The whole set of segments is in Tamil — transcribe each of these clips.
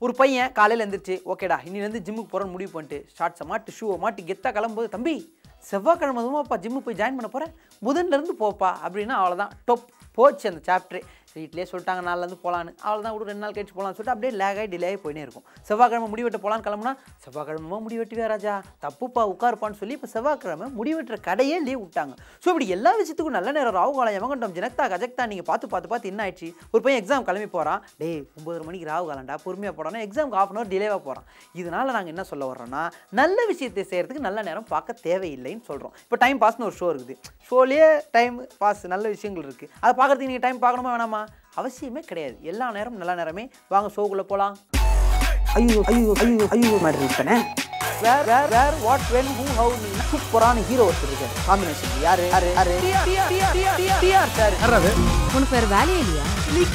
ஒரு பையன் காலையில் எழுந்திரிச்சு ஓகேடா இன்னிலேருந்து ஜிம்முக்கு போகிறேன்னு முடிவு பண்ணிட்டு ஷார்ட்ஸை மாட்டு ஷூவை மாட்டி கெத்தா கிளம்பும்போது தம்பி செவ்வாய்க்கிழமை அதுமாப்பா ஜிம்மு போய் ஜாயின் பண்ண போகிறேன் புதன்லேருந்து போப்பா அப்படின்னா அவ்வளோதான் டொப் போச்சு அந்த சாப்டர் வீட்டிலே சொல்லிட்டாங்க நாள்லேருந்து போகலான்னு அவ்வளோதான் ஒரு ரெண்டு நாள் கழிச்சு போகலான்னு சொல்லிட்டு அப்படியே லேக் ஆகி டிலே ஆகி போயினே இருக்கும் செவ்வாய்க்கிழமை முடி வெட்ட போகலான்னு கிளம்புனா செவ்வாய்க்கிழமை முடி வெட்டுவே ராஜா தப்புப்பா உட்காருப்பான்னு சொல்லி இப்போ செவ்வாய்க்கிழமை முடி வெட்டுற கடையே லீவ் விட்டாங்க ஸோ இப்படி எல்லா விஷயத்துக்கும் நல்ல நேரம் ராகு காலம் எவங்கண்டம் ஜனக்தா கஜக்தா நீங்கள் பார்த்து பார்த்து பார்த்து என்ன ஆயிடுச்சு ஒரு பையன் எக்ஸாம் கிளம்பி போகிறான் டேய் ஒம்பது மணிக்கு ராகு காலம்டா பொறுமையாக போடானா எக்ஸாமுக்கு ஆஃப் அன் அவர் டிலேவாக போகிறான் இதனால் நாங்கள் என்ன சொல்ல வர்றோம்னா நல்ல விஷயத்தை செய்கிறதுக்கு நல்ல நேரம் பார்க்க தேவையில்லைன்னு சொல்கிறோம் இப்போ டைம் பாஸ்னு ஒரு ஷோ இருக்குது ஷோலேயே டைம் பாஸ் நல்ல விஷயங்கள் இருக்குது அதை பார்க்குறதுக்கு நீங்கள் டைம் பார்க்கணுமா வேணாமா அவசியமே கிடையாது எல்லா நேரமும் நல்ல நேரமே வாங்க ஷோக்குள்ளே போகலாம் ஐயோ ஐயோ ஐயோ ஐயோ மாதிரி இருப்பேனே where where where what when who how நீ சூப்பரான ஹீரோ ஒருத்தர் இருக்காரு காம்பினேஷன் யாரு யாரு யாரு டிஆர் சார் உனக்கு வேற வேலையே இல்லையா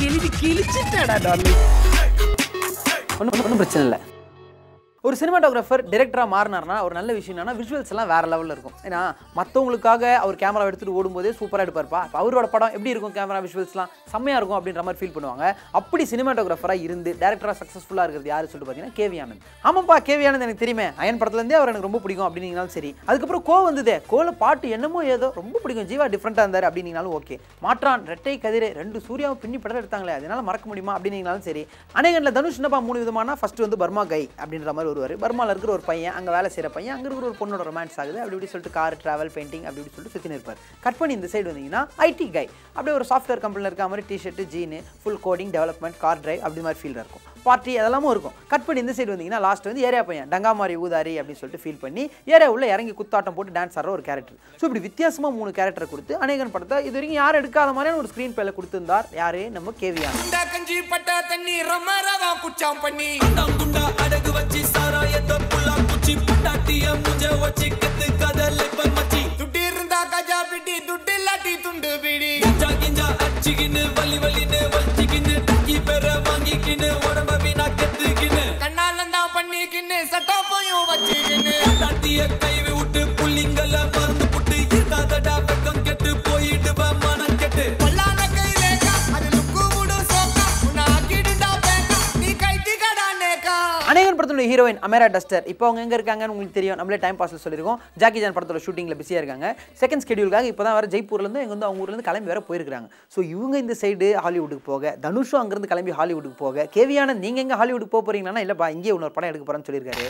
ஒன்றும் ஒன்றும் பிரச்சனை இல்லை ஒரு சினிமாட்டோகிராஃபர் டிரெக்டராக மாறினார்னா ஒரு நல்ல விஷயம் என்னன்னா விஷுவல்ஸ் எல்லாம் வேற லெவலில் இருக்கும் ஏன்னா மற்றவங்களுக்காக அவர் கேமரா எடுத்துகிட்டு ஓடும்போதே சூப்பராக எடுப்பார்ப்பா அப்போ அவரோட படம் எப்படி இருக்கும் கேமரா விஷுவல்ஸ்லாம் செம்மையாக இருக்கும் அப்படின்ற மாதிரி ஃபீல் பண்ணுவாங்க அப்படி சினிமாட்டோகிராஃபராக இருந்து டேரக்டராக சக்ஸஸ்ஃபுல்லாக இருக்கிறது யாரு சொல்லிட்டு பார்த்தீங்கன்னா கேவி ஆனந்த் ஆமாப்பா கேவி ஆனந்த் எனக்கு தெரியுமே அயன் படத்துலேருந்தே அவர் எனக்கு ரொம்ப பிடிக்கும் அப்படின்னீங்கனாலும் சரி அதுக்கப்புறம் கோ வந்ததே கோல பாட்டு என்னமோ ஏதோ ரொம்ப பிடிக்கும் ஜீவா டிஃப்ரெண்ட்டாக இருந்தார் அப்படின்னீங்கனாலும் ஓகே மாற்றான் ரெட்டை கதிரை ரெண்டு சூர்யாவும் பின்னி படம் எடுத்தாங்களே அதனால மறக்க முடியுமா அப்படின்னீங்கனாலும் சரி அநேகனில் தனுஷ் என்னப்பா மூணு விதமான ஃபர்ஸ்ட் வந்து பர்மா கை அப்படின்ற மாதிரி வருவார் பர்மாவில் இருக்கிற ஒரு பையன் அங்கே வேலை செய்கிற பையன் அங்கே இருக்கிற ஒரு பொண்ணோட ரொமான்ஸ் ஆகுது அப்படி இப்படி சொல்லிட்டு கார் ட்ராவல் பெயிண்டிங் அப்படி இப்படி சொல்லிட்டு சுற்றி இருப்பார் கட் பண்ணி இந்த சைடு வந்தீங்கன்னா ஐடி கை அப்படியே ஒரு சாஃப்ட்வேர் கம்பெனியில் இருக்க மாதிரி T shirt jean full coding development car drive அப்படி மாதிரி ஃபீல்டாக இருக்கும் பார்ட்டி அதெல்லாமும் இருக்கும் கட் பண்ணி இந்த சைடு வந்தீங்கன்னா லாஸ்ட் வந்து ஏரியா பையன் டங்காமாரி ஊதாரி அப்படின்னு சொல்லிட்டு ஃபீல் பண்ணி ஏரியா உள்ள இறங்கி குத்தாட்டம் போட்டு டான்ஸ் ஆடுற ஒரு கேரக்டர் ஸோ இப்படி வித்தியாசமாக மூணு கேரக்டர் கொடுத்து அநேகன் படத்தை இது வரைக்கும் யாரும் எடுக்காத மாதிரியான ஒரு ஸ்க்ரீன் பேல கொடுத்திருந்தார் யாரு நம்ம கேவியான் குண்டா கஞ்சி பட்டா தண்ணி ரம ரவா குச்சாம் பண்ணி குண்டா அடகு வச்சு சாராயத்தை புல்லா குச்சி புட்டாட்டிய முஞ்ச வச்சு கத்து கதல் இப்ப மச்சி துட்டு இருந்தா கஜா பிடி துட்டு இல்லாட்டி துண்டு பிடி கிஞ்சா கிஞ்சா அடிச்சுக்கின்னு வலி வலின்னு வலிச்சுக்கின்னு டக்கி பெற வாங்கிக்கின்னு உடம்ப வீணா கத்துக்கின்னு கண்ணாலந்தா பண்ணிக்கின்னு சட்டா போயும் வச்சுக்கின்னு பொண்டாட்டிய கைவி விட்டு புள்ளிங்கள மறந்து புட்டு இருக்காதடா வெக்கம் கெட்டு போயிடுவ மனம் கெட்டு பல்லான கையிலேக்கா அது லுக்கு முடு சோக்கா உன்னை ஆக்கிடுண்டா பேக்கா நீ கைட்டி கடா நேக்கா அநேகன் படத்தோட ஹீரோயின் அமேரா டஸ்டர் இப்போ அவங்க எங்கே இருக்காங்கன்னு உங்களுக்கு தெரியும் நம்மளே டைம் பாஸில் சொல்லியிருக்கோம் ஜாக்கி ஜான் படத்தோட ஷூட்டிங்கில் பிஸியாக இருக்காங்க செகண்ட் ஸ்கெடியூலுக்காக இப்போ தான் வர ஜெய்ப்பூர்லேருந்து எங்க வந்து அவங்க ஊர்லேருந்து கிளம்பி வேற போயிருக்காங்க ஸோ இவங்க இந்த சைடு ஹாலிவுட்டுக்கு போக தனுஷும் அங்கேருந்து கிளம்பி ஹாலிவுட்டுக்கு போக கேவியான நீங்கள் எங்கே ஹாலிவுட்டுக்கு போக போறீங்கன்னா இல்லைப்பா இங்கே இன்னொரு படம் எடுக்க போகிறேன்னு சொல்லியிருக்காரு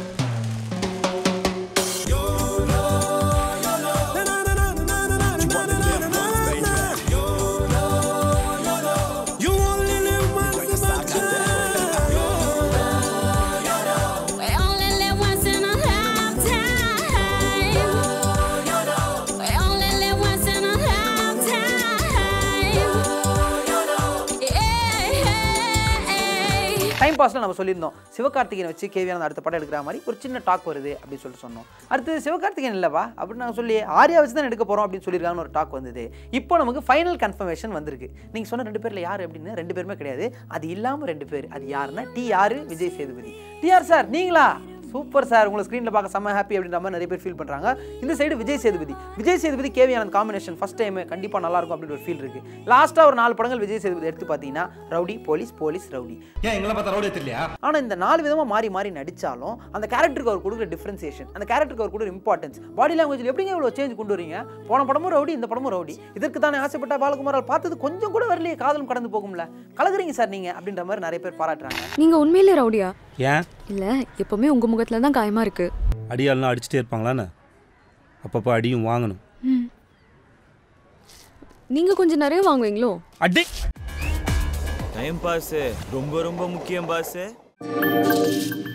You only live once in a lifetime. We only live once in a lifetime. We only live once in a lifetime. Yeah. Time பாஸில் நம்ம சொல்லியிருந்தோம் சிவகார்த்திகேயன் வச்சு கேவியான அடுத்த படம் எடுக்கிற மாதிரி ஒரு சின்ன டாக் வருது அப்படின்னு சொல்லிட்டு சொன்னோம் அடுத்து சிவகார்த்திகேயன் இல்லைவா அப்படின்னு நாங்கள் சொல்லி ஆர்யா வச்சு தான் எடுக்க போகிறோம் அப்படின்னு சொல்லியிருக்காங்கன்னு ஒரு டாக் வந்தது இப்போ நமக்கு ஃபைனல் கன்ஃபர்மேஷன் வந்திருக்கு நீங்கள் சொன்ன ரெண்டு பேரில் யார் அப்படின்னு ரெண்டு பேருமே கிடையாது அது இல்லாமல் ரெண்டு பேர் அது யாருன்னா டி யாரு விஜய் சேதுபதி டிஆர் சார் நீங்களா சூப்பர் சார் உங்களை ஸ்க்ரீனில் பார்க்க செம்ம ஹாப்பி அப்படின்ற மாதிரி நிறைய பேர் ஃபீல் பண்ணுறாங்க இந்த side Vijay Sethupathi Vijay Sethupathi KV Anand combination first time கண்டிப்பாக நல்லா இருக்கும் அப்படின்னு ஒரு ஃபீல் இருக்குது லாஸ்ட்டாக ஒரு நாலு படங்கள் விஜய் சேதுபதி எடுத்து பார்த்தீங்கன்னா ரவுடி போலீஸ் போலீஸ் ரவுடி ஏன் எங்களை பார்த்தா ரவுடியே தெரியலையா ஆனால் இந்த நாலு விதமாக மாறி மாறி நடிச்சாலும் அந்த கேரக்டருக்கு அவர் கொடுக்குற டிஃப்ரென்சியேஷன் அந்த கேரக்டருக்கு அவர் கொடுக்குற இம்பார்ட்டன்ஸ் பாடி லாங்குவேஜில் எப்படிங்க இவ்வளோ சேஞ்ச் கொண்டு வரீங்க போன படமும் ரவுடி இந்த படமும் ரவுடி இதற்கு தானே ஆசைப்பட்ட பாலகுமாரால் பார்த்தது கொஞ்சம் கூட வரலையே காதலும் கடந்து போகும்ல கலகுறீங்க சார் நீங்கள் அப்படின்ற மாதிரி நிறைய பேர் பாராட்டுறாங்க நீங்க உண்மையிலே ரவுடியா ஏன் இல்ல எப்பவுமே உங்க முகத்துல தான் காயமா இருக்கு அடியாள்லாம் அடிச்சுட்டே இருப்பாங்களான்னு அப்பப்போ அடியும் வாங்கணும் நீங்க கொஞ்சம் நிறைய வாங்குவீங்களோ அடி டைம் பாஸ் ரொம்ப ரொம்ப முக்கியம் பாஸ்